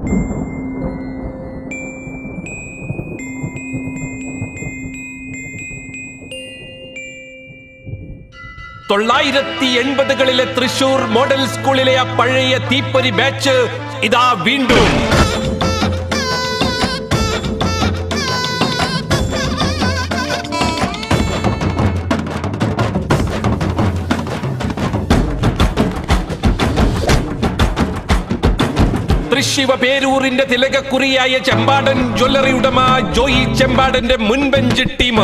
തൊള്ളായിരത്തി എൺപതുകളിലെ തൃശൂർ മോഡൽ സ്കൂളിലെ ആ പഴയ തീപ്പൊരി ബാച്ച് ഇതാ വീണ്ടും തൃശിവ പേരൂരിന്റെ തിലകക്കുറിയായ ചെമ്പാടൻ ജ്വല്ലറി ഉടമ ജോയി ചെമ്പാടന്റെ മുൻബെഞ്ച് ടീം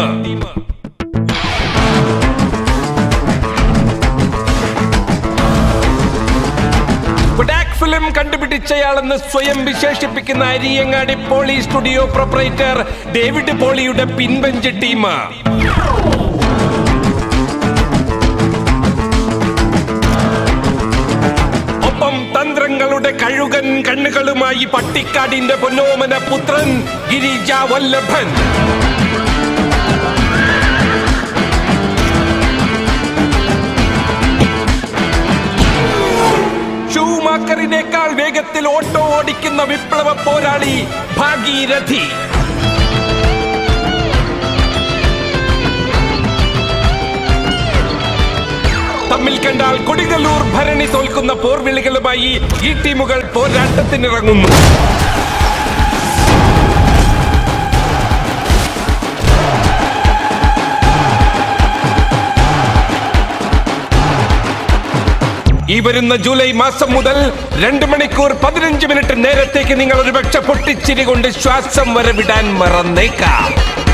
കൊഡാക് ഫിലിം കണ്ടുപിടിച്ചയാളെന്ന് സ്വയം വിശേഷിപ്പിക്കുന്ന Ariyangadi Poly studio proprietor David പോളിയുടെ പിൻബെഞ്ച് ടീം ഒപ്പം തന്ത്രങ്ങളുടെ കഴുകൻ കണ്ണുകളുമായി പട്ടിക്കാടിന്റെ പൊന്നോമന പുത്രൻ ഗിരിജ വല്ലഭൻ ഷൂമാക്കറിനേക്കാൾ വേഗത്തിൽ ഓട്ടോ ഓടിക്കുന്ന വിപ്ലവ പോരാളി ഭാഗീരഥി തമ്മിൽ കണ്ടാൽ കൊടികല്ലൂർ ഭരണി തോൽക്കുന്ന പോർവിളികളുമായി ഈ ടീമുകൾ പോരാട്ടത്തിനിറങ്ങുന്നു ഈ വരുന്ന ജൂലൈ മാസം മുതൽ രണ്ട് മണിക്കൂർ പതിനഞ്ച് മിനിറ്റ് നേരത്തേക്ക് നിങ്ങൾ ഒരുപക്ഷെ പൊട്ടിച്ചിരി കൊണ്ട് ശ്വാസം വരെ വിടാൻ മറന്നേക്കാം